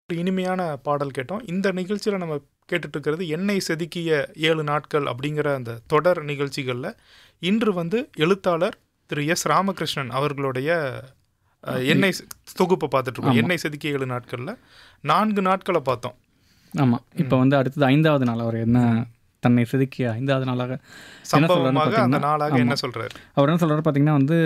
ஒரு இனிமையான பாடல் கேட்டோம் இந்த நிகழ்ச்சியில் நம்ம கேட்டுட்டு இருக்கிறது எண்ணெய் செதுக்கிய ஏழு நாட்கள் அப்படிங்கிற அந்த தொடர் நிகழ்ச்சிகளில் இன்று வந்து எழுத்தாளர் திரு எஸ் ராமகிருஷ்ணன் அவர்களுடைய அஹ், எண்ணெய் செ- தொகுப்பை பார்த்துட்டு இருக்கோம் ஆமா. எண்ணெய் செதுக்கிய ஏழு நாட்களில் நான்கு நாட்களை பார்த்தோம் ஆமாம் இப்போ வந்து அடுத்தது ஐந்தாவது நாள் அவர் என்ன தன்னை செதுக்கிய ஐந்தாவது நாளாக என்ன சொல்றாருன்னு சம்பவமாக அந்த பார்த்தீங்கன்னா, நாளாக என்ன ஆமா. சொல்றாரு அவர் என்ன சொல்றாரு பார்த்தீங்கன்னா வந்து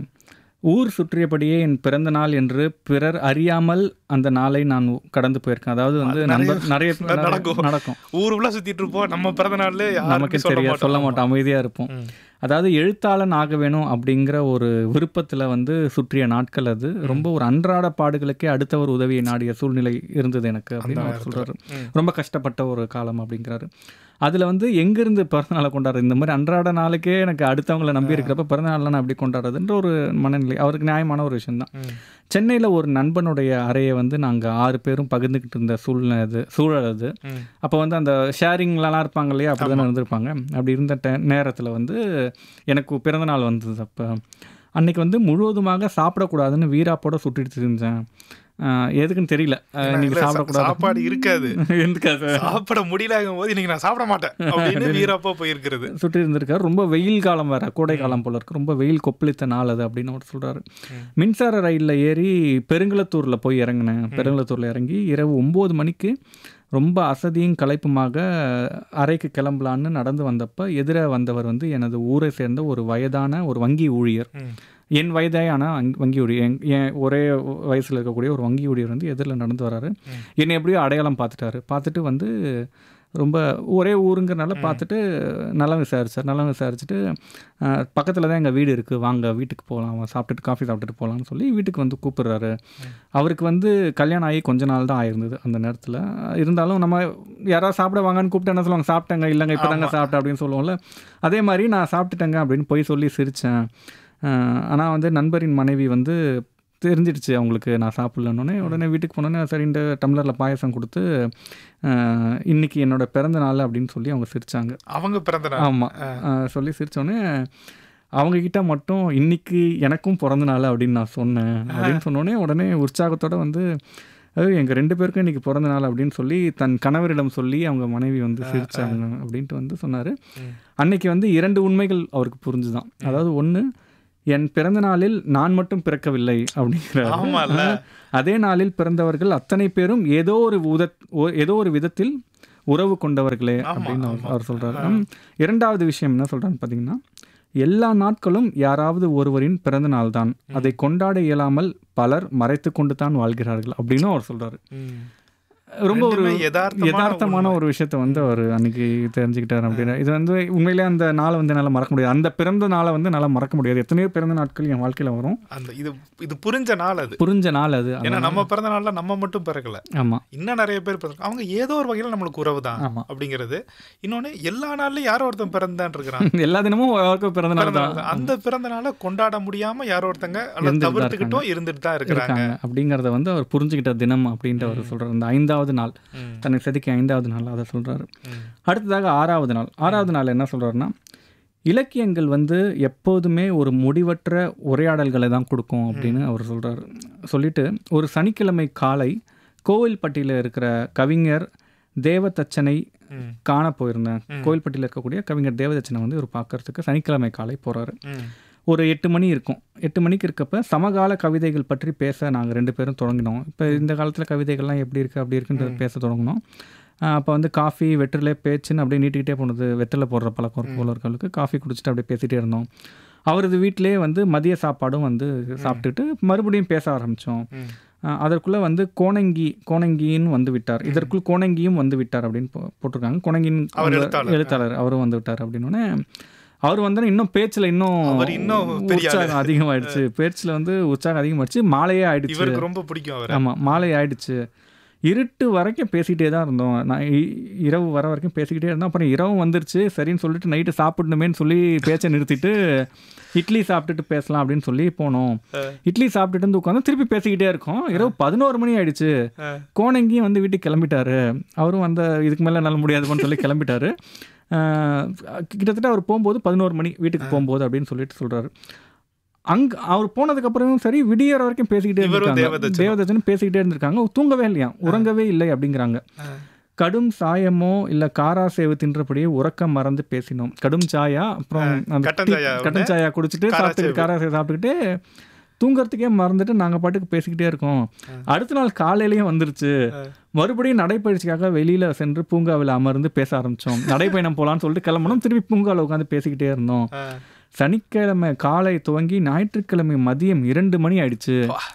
ஊர் சுற்றியபடியே என் பிறந்த நாள் என்று பிறர் அறியாமல் அந்த நாளை நான் கடந்து போயிருக்கேன் அதாவது வந்து அது நிறைய- நண்பர் நிறைய ந- நடக்கும். நடக்கும் ஊர் உள்ள சுத்திட்டு இருப்போம் நம்ம பிறந்த நாள்ல நமக்கு யாருக்கும் சொல்ல தெரியாது சொல்ல மாட்டோம் மாட்டோம் அமைதியாக இருப்போம் ம். அதாவது எழுத்தாளன் ஆக வேணும் அப்படிங்கிற ஒரு விருப்பத்தில் வந்து சுற்றிய நாட்கள் அது ரொம்ப ஒரு அன்றாட பாடுகளுக்கே அடுத்தவர் உதவியை நாடிய சூழ்நிலை இருந்தது எனக்கு அப்படின்னு அவர் நேரத்துல. சொல்றாரு ம். ரொம்ப கஷ்டப்பட்ட ஒரு காலம் அப்படிங்கிறாரு அதில் வந்து எங்கேருந்து பிறந்தநாளை கொண்டாடுறது இந்த மாதிரி அன்றாட நாளுக்கே எனக்கு அடுத்தவங்களை நம்பி இருக்கிறப்ப பிறந்தநாளில் நான் எப்படி கொண்டாடுறதுன்ற ஒரு மனநிலை அவருக்கு நியாயமான ஒரு விஷயம்தான் ம். சென்னையில் ஒரு நண்பனுடைய அறையை வந்து நாங்கள் ஆறு பேரும் பகிர்ந்துக்கிட்டு இருந்த சூழ்நிலை அது சூழல் அது ம். அப்போ வந்து அந்த ஷேரிங்லலாம் இருப்பாங்க இல்லையா அப்படி தானே இருந்திருப்பாங்க அப்படி இருந்த டே நேரத்தில் வந்து எனக்கு பிறந்த நாள் வந்தது அப்போ அன்னைக்கு வந்து முழுவதுமாக சாப்பிடக்கூடாதுன்னு வீராப்போட சுட்டிட்டு இருந்தேன் ஆஹ் எதுக்குன்னு தெரியல ஆஹ் இல்ல, இன்னைக்கு சா- சாப்பிடக்கூடாது சாப்பாடு இருக்காது எதுக்காக சாப்பிட முடியலங்கும் போது இன்னைக்கு நான் சாப்பிட மாட்டேன் அப்படின்னு வீரப்பா போயிருக்கிறது சுற்றி இருந்திருக்காரு ரொம்ப வெயில் காலம் வேற கோடை காலம் போல இருக்கு ரொம்ப வெயில் கொப்பளித்த நாள் அது அப்படின்னு அவர் சொல்றாரு ம். மின்சார ரயிலில் ஏறி பெருங்குளத்தூரில் போய் இறங்கினேன் பெருங்குளத்தூரில் இறங்கி இரவு ஒம்பது மணிக்கு ரொம்ப அசதியும் களைப்புமாக அறைக்கு கிளம்பலான்னு நடந்து வந்தப்ப எதிர வந்தவர் வந்து எனது ஊரை சேர்ந்த ஒரு வயதான ஒரு வங்கி ஊழியர் ம். என் வயதான வங்கி- வங்கி ஊழியர் என் என் ஒரே வயசில் இருக்கக்கூடிய ஒரு வங்கி ஊழியர் வந்து எதிரில் நடந்து வராரு ம். என்னை எப்படியோ அடையாளம் பார்த்துட்டாரு பார்த்துட்டு வந்து ரொம்ப ஒரே ஊருங்கிறனால பார்த்துட்டு நலம் விசாரிச்சார் நலம் விசாரிச்சுட்டு பக்கத்தில் தான் எங்கள் வீடு இருக்குது வாங்க வீட்டுக்கு போகலாம் சாப்பிட்டுட்டு காஃபி சாப்பிட்டுட்டு போகலான்னு சொல்லி வீட்டுக்கு வந்து கூப்பிடுறாரு அவருக்கு வந்து கல்யாணம் ஆகி கொஞ்ச நாள் தான் ஆயிருந்தது அந்த நேரத்தில் இருந்தாலும் நம்ம யாராவது சாப்பிட வாங்கன்னு கூப்பிட்டு என்ன சொல்லுவாங்க சாப்பிட்டேங்க இல்லைங்க இப்போ தாங்க சாப்பிட்டேன் அப்படின்னு சொல்லுவோம்ல அதே மாதிரி நான் சாப்பிட்டுட்டேங்க அப்படின்னு போய் சொல்லி சிரித்தேன் ஆனால் வந்து நண்பரின் மனைவி வந்து தெரிஞ்சிடுச்சு அவங்களுக்கு நான் சாப்பிட்லன்னொடனே உடனே வீட்டுக்கு போனோன்னே சரின்ட்டு டம்ளரில் பாயசம் கொடுத்து அஹ், இன்னைக்கு என்னோட பிறந்த நாள் அப்படின்னு சொல்லி அவங்க சிரிச்சாங்க அவங்க பிறந்த நாள் ஆமாம் சொல்லி சிரிச்சோடனே அவங்க கிட்ட மட்டும் இன்னைக்கு எனக்கும் பிறந்த நாள் அப்படின்னு நான் சொன்னேன் அப்படின்னு சொன்னோடனே உடனே உற்சாகத்தோட வந்து அது எங்கள் ரெண்டு பேருக்கும் இன்னைக்கு பிறந்த நாள் அப்படின்னு சொல்லி தன் கணவரிடம் சொல்லி அவங்க மனைவி வந்து சிரிச்சாங்க அப்படின்ட்டு வந்து சொன்னார் ம். அன்னைக்கு வந்து இரண்டு உண்மைகள் அவருக்கு புரிஞ்சுதான் அதாவது ஒன்று என் பிறந்த நாளில் நான் மட்டும் பிறக்கவில்லை அப்படிங்கிறாரு ஆமால்ல. அதே நாளில் பிறந்தவர்கள் அத்தனை பேரும் ஏதோ ஒரு உத ஒ- ஏதோ ஒரு விதத்தில் உறவு கொண்டவர்களே ஆமா, அப்படின்னு அவர் ஆமா. அவர் சொல்றாரு ம், இரண்டாவது விஷயம் என்ன சொல்றான்னு பார்த்தீங்கன்னா எல்லா நாட்களும் யாராவது ஒருவரின் பிறந்த நாள் தான் அதை கொண்டாட இயலாமல் பலர் மறைத்து கொண்டு தான் வாழ்கிறார்கள் அப்படின்னு அவர் சொல்றாரு ம். ரொம்ப ஒரு ரெண்டுமே யதார்த்தமான யதார்த்தமான உண்மை. ஒரு விஷயத்த வந்து அவர் அன்னைக்கு தெரிஞ்சுக்கிட்டார் அப்படின்னு இது வந்து உண்மையிலே அந்த நாளை வந்து என்னால் மறக்க முடியாது அந்த பிறந்த நாளை வந்து என்னால் மறக்க முடியாது எத்தனையோ பிறந்த நாட்கள் என் வாழ்க்கையில் வரும் அந்த இது இது புரிஞ்ச நாள் அது புரிஞ்ச நாள் அது ஏன்னா நம்ம பிறந்த நாள்ல நம்ம மட்டும் பிறக்கல ஆமாம் இன்னும் நிறைய பேர் பிறக்க அவங்க ஏதோ ஒரு வகையில நம்மளுக்கு உறவு தான் ஆமா. அப்படிங்கிறது இன்னொன்னு எல்லா நாள்லயும் யாரோ ஒருத்தன் பிறந்தான் இருக்கிறான் எல்லா தினமும் யாருக்கும் பிறந்த நாள் பிறந்த தான் நாள் தான். அந்த பிறந்த நாளை கொண்டாட முடியாம யாரோ ஒருத்தங்க அல்லது இருந்துட்டு தான் தவிர்த்துக்கிட்டும் இருந்துட்டு தான் இருக்கிறாங்க இருக்காங்க அப்படிங்கிறத வந்து அவர் புரிஞ்சுக்கிட்ட தினம் அப்படின்ட்டு அவர் சொல்றாரு இந்த ஐந்தாவது நாள் ம். தன்னை செதுக்கி ஐந்தாவது நாள் அதை சொல்றாரு ம். அடுத்ததாக ஆறாவது நாள் ஆறாவது நாள் என்ன சொல்றாருன்னா இலக்கியங்கள் வந்து எப்போதுமே ஒரு முடிவற்ற உரையாடல்களை தான் கொடுக்கும் அப்படின்னு அவர் சொல்றாரு சொல்லிட்டு ஒரு சனிக்கிழமை காலை கோவில்பட்டியில் இருக்கிற கவிஞர் தேவதச்சனை ம். காண போயிருந்தேன் கோவில்பட்டியில் இருக்கக்கூடிய கவிஞர் தேவதச்சனை வந்து ஒரு பார்க்கறதுக்கு சனிக்கிழமை காலை போறாரு ம். ஒரு எட்டு மணி இருக்கும் எட்டு மணிக்கு இருக்கப்ப சமகால கவிதைகள் பற்றி பேச நாங்கள் ரெண்டு பேரும் தொடங்கினோம் இப்போ இந்த காலத்தில் கவிதைகள்லாம் எப்படி இருக்குது அப்படி இருக்குன்றது பேச தொடங்கினோம் அப்போ வந்து காஃபி வெற்றிலை பேச்சுன்னு அப்படியே நீட்டிக்கிட்டே போனது வெற்றிலை போடுற பழக்கம் இருக்கும் போலர்களுக்கு காஃபி குடிச்சிட்டு அப்படியே பேசிகிட்டே இருந்தோம் அவரது வீட்டிலே வந்து மதிய சாப்பாடும் வந்து சாப்பிட்டுட்டு மறுபடியும் பேச ஆரம்பித்தோம் ம். அதற்குள்ளே வந்து கோணங்கி கோணங்கின்னு வந்து விட்டார் இதற்குள் கோணங்கியும் வந்து விட்டார் அப்படின்னு போ- போட்டிருக்காங்க கோணங்கின் அவர் அந்த எழுத்தாளர். எழுத்தாளர் அவரும் வந்து விட்டார் அப்படின்னோடனே அவர் வந்து இன்னும் பேச்சில் இன்னும் அவர் இன்னும் பெரிய ஆளு. உற்சாகம் அதிகமாயிடுச்சு பேச்சில் வந்து உற்சாகம் அதிகமாயிடுச்சு மாலையே ஆயிடுச்சு இவருக்கு ரொம்ப பிடிக்கும் அவர் ஆமாம் மாலை ஆயிடுச்சு இருட்டு வரைக்கும் பேசிக்கிட்டே தான் இருந்தோம் நான் இ- இரவு வர வரைக்கும் பேசிக்கிட்டே இருந்தோம் அப்புறம் இரவும் வந்துருச்சு சரின்னு சொல்லிட்டு நைட்டு சாப்பிடணுமேன்னு சொல்லி பேச்சை நிறுத்திட்டு இட்லி சாப்பிட்டுட்டு பேசலாம் அப்படின்னு சொல்லி போனோம் இட்லி சாப்பிட்டுட்டு வந்து உட்காந்து திருப்பி பேசிக்கிட்டே இருக்கோம் இரவு பதினோரு மணி ஆயிடுச்சு கோணங்கியும் வந்து வீட்டுக்கு கிளம்பிட்டாரு அவரும் அந்த இதுக்கு மேலே என்னால் முடியாதுன்னு சொல்லி கிளம்பிட்டாரு ஆஹ் கிட்டத்தட்ட அவர் போகும்போது பதினோரு மணி வீட்டுக்கு போகும்போது அப்படின்னு சொல்லிட்டு சொல்கிறாரு அங்க அவர் போனதுக்கு அப்புறமும் சரி விடியற வரைக்கும் பேசிக்கிட்டே இவரும் இருந்திருக்காங்க தேவதச்சனும். தேவதச்சனும் பேசிக்கிட்டே இருந்திருக்காங்க தூங்கவே இல்லையா உறங்கவே இல்லை அப்படிங்கிறாங்க கடும் சாயமோ இல்ல காரா சேவு தின்றபடியே உறக்கம் மறந்து பேசினோம் கடும் சாயா அப்புறம் அந்த கட்டன் டீ- சாயா ஒண்ணு, கட்டன் சாயா குடிச்சிட்டு காரா சாப்பிட்டு சேவு. காரா சேவு சாப்பிட்டுக்கிட்டு தூங்கறதுக்கே மறந்துட்டு நாங்க பாட்டுக்கு பேசிக்கிட்டே இருக்கோம் அடுத்த நாள் காலையிலயும் வந்துருச்சு மறுபடியும் நடைப்பயிற்சிக்காக வெளியில சென்று பூங்காவில் அமர்ந்து பேச ஆரம்பிச்சோம் நடைப்பயணம் போலான்னு சொல்லிட்டு கிளம்பணும் திருப்பி பூங்காவில் உட்காந்து பேசிக்கிட்டே இருந்தோம் சனிக்கிழமை காலை துவங்கி ஞாயிற்றுக்கிழமை மதியம் இரண்டு மணி ஆயிடுச்சு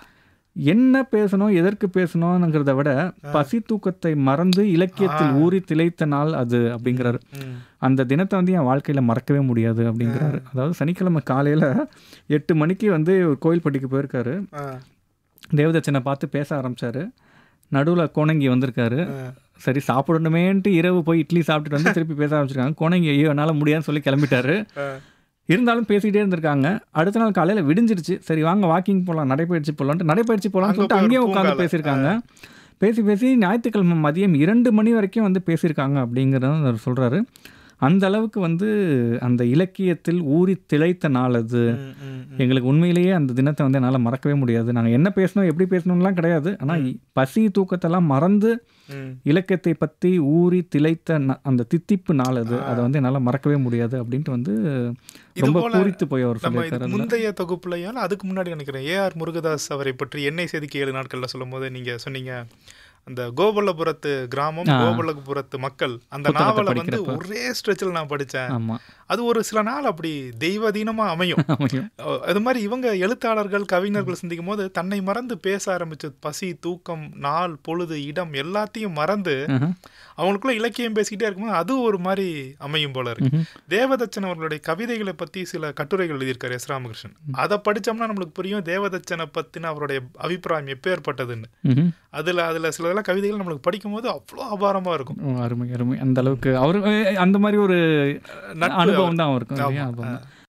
என்ன பேசணும் எதற்கு பேசணும்ங்கிறத விட பசி தூக்கத்தை மறந்து இலக்கியத்தில் ஊறி திளைத்த நாள் அது அப்படிங்கிறாரு அந்த தினத்தை வந்து என் வாழ்க்கையில மறக்கவே முடியாது அப்படிங்கிறாரு அதாவது சனிக்கிழமை காலையில எட்டு மணிக்கு வந்து ஒரு கோயில்பட்டிக்கு போயிருக்காரு தேவதச்சனை பார்த்து பேச ஆரம்பிச்சாரு நடுவில் கோணங்கி வந்திருக்காரு சரி சாப்பிடணுமேன்ட்டு இரவு போய் இட்லி சாப்பிட்டுட்டு வந்து திருப்பி பேச ஆரம்பிச்சிருக்காங்க கோணங்கி ஐயோ என்னால் முடியாதுன்னு சொல்லி கிளம்பிட்டாரு இருந்தாலும் பேசிக்கிட்டே இருந்திருக்காங்க அடுத்த நாள் காலையில் விடிஞ்சிருச்சு சரி வாங்க வாக்கிங் போகலாம் நடைப்பயிற்சி போகலான்ட்டு நடைப்பயிற்சி போகலாம்னு அங்க சொல்லிட்டு போய் ஒரு அங்கேயும் உட்காந்து பூங்கால. பேசியிருக்காங்க பேசி பேசி ஞாயிற்றுக்கிழமை மதியம் இரண்டு மணி வரைக்கும் வந்து பேசியிருக்காங்க அப்படிங்கிறத அவர் சொல்கிறாரு அந்த அளவுக்கு வந்து அந்த இலக்கியத்தில் ஊறி திளைத்த நாள் அது எங்களுக்கு உண்மையிலேயே அந்த தினத்தை வந்து என்னால் மறக்கவே முடியாது நாங்கள் என்ன பேசணும் எப்படி பேசணும்லாம் கிடையாது ஆனால் பசி தூக்கத்தெல்லாம் மறந்து இலக்கியத்தை பற்றி ஊறி திளைத்த ந- அந்த தித்திப்பு நாள் அது அதை வந்து என்னால் மறக்கவே முடியாது அப்படின்ட்டு வந்து இது ரொம்ப போல பூரித்து போய் அவர் நம்ம இது சொல்லியிருக்காரு அதுல. முந்தைய தொகுப்புலையால அதுக்கு முன்னாடி நினைக்கிறேன் ஏஆர் முருகதாஸ் அவரை பற்றி எண்ணெய் செதுக்கி ஏழு நாட்கள்ல சொல்லும்போது நீங்க சொன்னீங்க அந்த கோபல்லபுரத்து கிராமம் ஆ. கோபல்லபுரத்து மக்கள் அந்த புத்தகத்தை நாவலை வந்து படிக்கிறப்ப. ஒரே ஸ்ட்ரெச்சில் நான் படிச்சேன் ஆமா அது ஒரு சில நாள் அப்படி தெய்வதீனமா அமையும் அமையும். அஹ் அது மாதிரி இவங்க எழுத்தாளர்கள் கவிஞர்கள் சிந்திக்கும் போது தன்னை மறந்து பேச ஆரம்பிச்சு பசி தூக்கம் நாள் பொழுது இடம் எல்லாத்தையும் மறந்து ஆஹா. அவங்களுக்குள்ள இலக்கியம் பேசிக்கிட்டே இருக்கும்போது அது ஒரு மாதிரி அமையும் போல இருக்கு ம்ஹும். தேவதச்சன் அவர்களுடைய கவிதைகளை பத்தி சில கட்டுரைகள் எழுதியிருக்காரு எஸ் ராமகிருஷ்ணன் அதை படிச்சோம்னா நம்மளுக்கு புரியும் தேவதச்சனை பத்தின அவருடைய அபிப்பிராயம் எப்பேற்பட்டதுன்னு ம்ஹும். அதுல அதுல சிலதெல்லாம் கவிதைகள் நம்மளுக்கு படிக்கும்போது அவ்வளோ அபாரமா இருக்கும் ஓ, அருமை அருமை அந்த அளவுக்கு அவரு அஹ், அந்த மாதிரி ஒரு நட்பு அனுபவம் தான் அவருக்கு இல்லையா? ஆமா. அனுபவம் தான்.